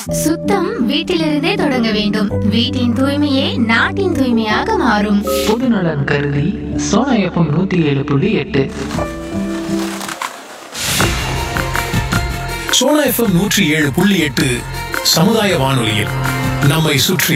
சுத்தம் வீட்டிலிருந்தே தொடங்க வேண்டும் வீட்டின் தூய்மையே நாட்டின் தூய்மையாக மாறும் பொதுநலன் கருதி சோனா எஃப்எம் நூத்தி ஏழு புள்ளி எட்டு சோனா எஃப்எம் நூற்றி ஏழு புள்ளி எட்டு சமுதாய வானொலியில் நம்மை சுற்றி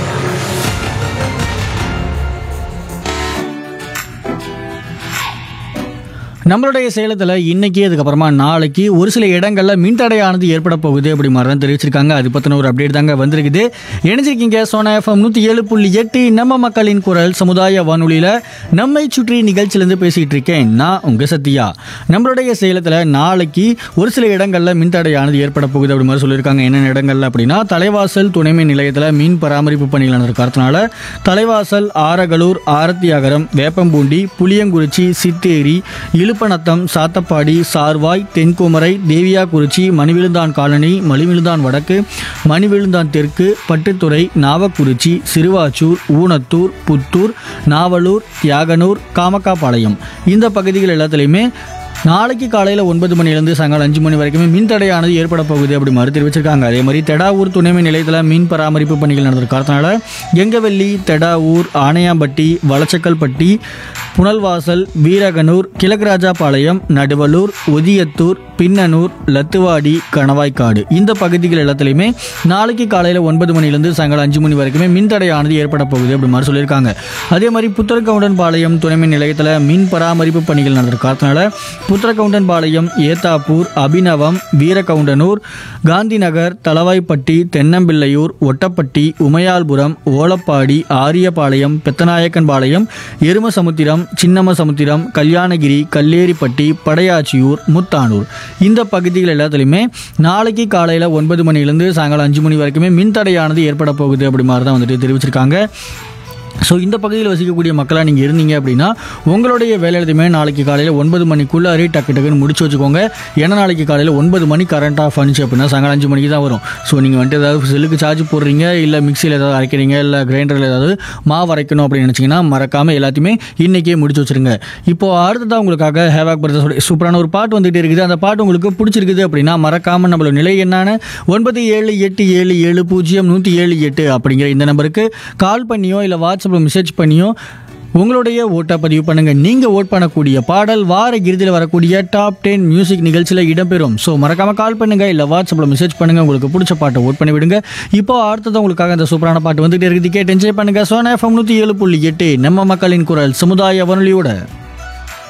நம்மளுடைய சேலத்தில் இன்னைக்கு அதுக்கப்புறமா நாளைக்கு ஒரு சில இடங்களில் மின்தடையானது ஏற்பட போகுது அப்படி மாதிரி தான் தெரிவிச்சிருக்காங்க அது பற்றின ஒரு அப்டேட் தாங்க வந்திருக்குது இணைஞ்சிருக்கீங்க சோனா எஃப்எம் நூற்றி ஏழு புள்ளி எட்டு நம்ம மக்களின் குரல் சமுதாய வானொலியில் நம்மை சுற்றி நிகழ்ச்சியிலேருந்து பேசிகிட்டு இருக்கேன் நான் உங்கள் சத்யா நம்மளுடைய சேலத்தில் நாளைக்கு ஒரு சில இடங்களில் மின்தடையானது ஏற்பட போகுது அப்படி மாதிரி சொல்லியிருக்காங்க என்னென்ன இடங்கள்ல அப்படின்னா தலைவாசல் துணைமின் நிலையத்தில் மீன் பராமரிப்பு பணிகள் நடக்கிறதுனால தலைவாசல் ஆரகலூர் ஆரத்தியாகரம் வேப்பம்பூண்டி புளியங்குறிச்சி சித்தேரி இழுப்பநத்தம் சாத்தப்பாடி சார்வாய் தென்குமரை தேவியாக்குறிச்சி மணிவிழுந்தான் காலனி மணிவிழுந்தான் வடக்கு மணிவிழுந்தான் தெற்கு பட்டுத்துறை நாவக்குறிச்சி சிறுவாச்சூர் ஊனத்தூர் புத்தூர் நாவலூர் தியாகனூர் காமக்காபாளையம் இந்த பகுதிகள் எல்லாத்துலேயுமே நாளைக்கு காலையில் ஒன்பது மணிலேருந்து சாயங்காலம் அஞ்சு மணி வரைக்குமே மின்தடையானது ஏற்பட போகுது அப்படி மாதிரி தெரிவிச்சிருக்காங்க அதே மாதிரி தெடாவூர் துணைமின் நிலையத்தில் மீன் பராமரிப்பு பணிகள் நடந்திருக்கிறதுனால எங்கவெள்ளி தெடாவூர் ஆணையாம்பட்டி வளச்சக்கல்பட்டி புனல்வாசல் வீரகனூர் கிழக்கராஜாபாளையம் நடுவலூர் ஒதியத்தூர் பின்னனூர் லத்துவாடி கணவாய்க்காடு இந்த பகுதிகள் எல்லாத்துலேயுமே நாளைக்கு காலையில் ஒன்பது மணிலேருந்து சாயங்காலம் அஞ்சு மணி வரைக்குமே மின்தடையானது ஏற்பட போகுது அப்படி மாதிரி சொல்லியிருக்காங்க அதே மாதிரி புத்தரக்கவுண்டன் பாளையம் துணைமின் நிலையத்தில் மின் பராமரிப்பு பணிகள் நடந்திருக்கிறதுனால புத்தரக்கவுண்டன் பாளையம் ஏத்தாப்பூர் அபிநவம் வீரகவுண்டனூர் காந்தி நகர் தளவாய்ப்பட்டி தென்னம்பிள்ளையூர் ஒட்டப்பட்டி உமையால்புரம் ஓலப்பாடி ஆரியபாளையம் பெத்தநாயக்கன்பாளையம் எருமசமுத்திரம் சின்னமசமுத்திரம் கல்யாணகிரி கல்லேரிப்பட்டி படையாச்சியூர் முத்தானூர் இந்த பகுதிகள் எல்லாத்துலேயுமே நாளைக்கு காலையில் ஒன்பது மணிலேருந்து சாயங்காலம் அஞ்சு மணி வரைக்குமே மின்தடையானது ஏற்பட போகுது அப்படி மாதிரி தான் வந்துட்டு தெரிவிச்சிருக்காங்க ஸோ இந்த பகுதியில் வசிக்கக்கூடிய மக்களாக நீங்கள் இருந்தீங்க அப்படின்னா உங்களுடைய வேலை எல்லாத்தையுமே நாளைக்கு காலையில் ஒன்பது மணிக்குள்ளாரே டக்கு டக்குன்னு முடிச்சு வச்சுக்கோங்க ஏன்னா நாளைக்கு காலையில் ஒன்பது மணி கரண்ட் ஆஃப் ஆனிச்சு அப்படின்னா சாயங்காலம் அஞ்சு மணிக்கு தான் வரும் ஸோ நீங்கள் வந்துட்டு ஏதாவது செல்லுக்கு சார்ஜ் போடுறீங்க இல்லை மிக்சியில் ஏதாவது அரைக்கிறீங்க இல்லை கிரைண்டரில் ஏதாவது மாவு அரைக்கணும் அப்படின்னு நினச்சிங்கன்னா மறக்காமல் எல்லாத்தையுமே இன்றைக்கே முடிச்சு வச்சுருங்க இப்போ அடுத்ததான் உங்களுக்காக ஹேவாக் பிரதர்ஸோட சூப்பரான ஒரு பாட்டு வந்துட்டு இருக்குது அந்த பாட்டு உங்களுக்கு பிடிச்சிருக்குது அப்படின்னா மறக்காமல் நம்மளோட நிலை என்னான ஒன்பது ஏழு எட்டு ஏழு ஏழு பூஜ்ஜியம் நூற்றி ஏழு எட்டு அப்படிங்கிற இந்த நம்பருக்கு கால் பண்ணியோ இல்லை வாட்ஸ்அப்பில் மெசேஜ் பண்ணியோ உங்களுடைய ஓட்டை பதிவு பண்ணுங்க நீங்க ஓட் பண்ணக்கூடிய பாடல் வார இறுதியில் வரக்கூடிய டாப் டென் மியூசிக் நிகழ்ச்சியில் இடம்பெறும் ஸோ மறக்காம கால் பண்ணுங்க இல்லை வாட்ஸ்அப்பில் மெசேஜ் பண்ணுங்க உங்களுக்கு பிடிச்ச பாட்டை ஓட் பண்ணி விடுங்க இப்போ அடுத்தது உங்களுக்காக இந்த சூப்பரான பாட்டு வந்துட்டு இருக்குது கேட்டு என்ஜாய் பண்ணுங்க சோனா எஃப்எம் நூற்றி ஏழு புள்ளி எட்டு நம்ம மக்களின் குரல் சமுதாய வானொலியோட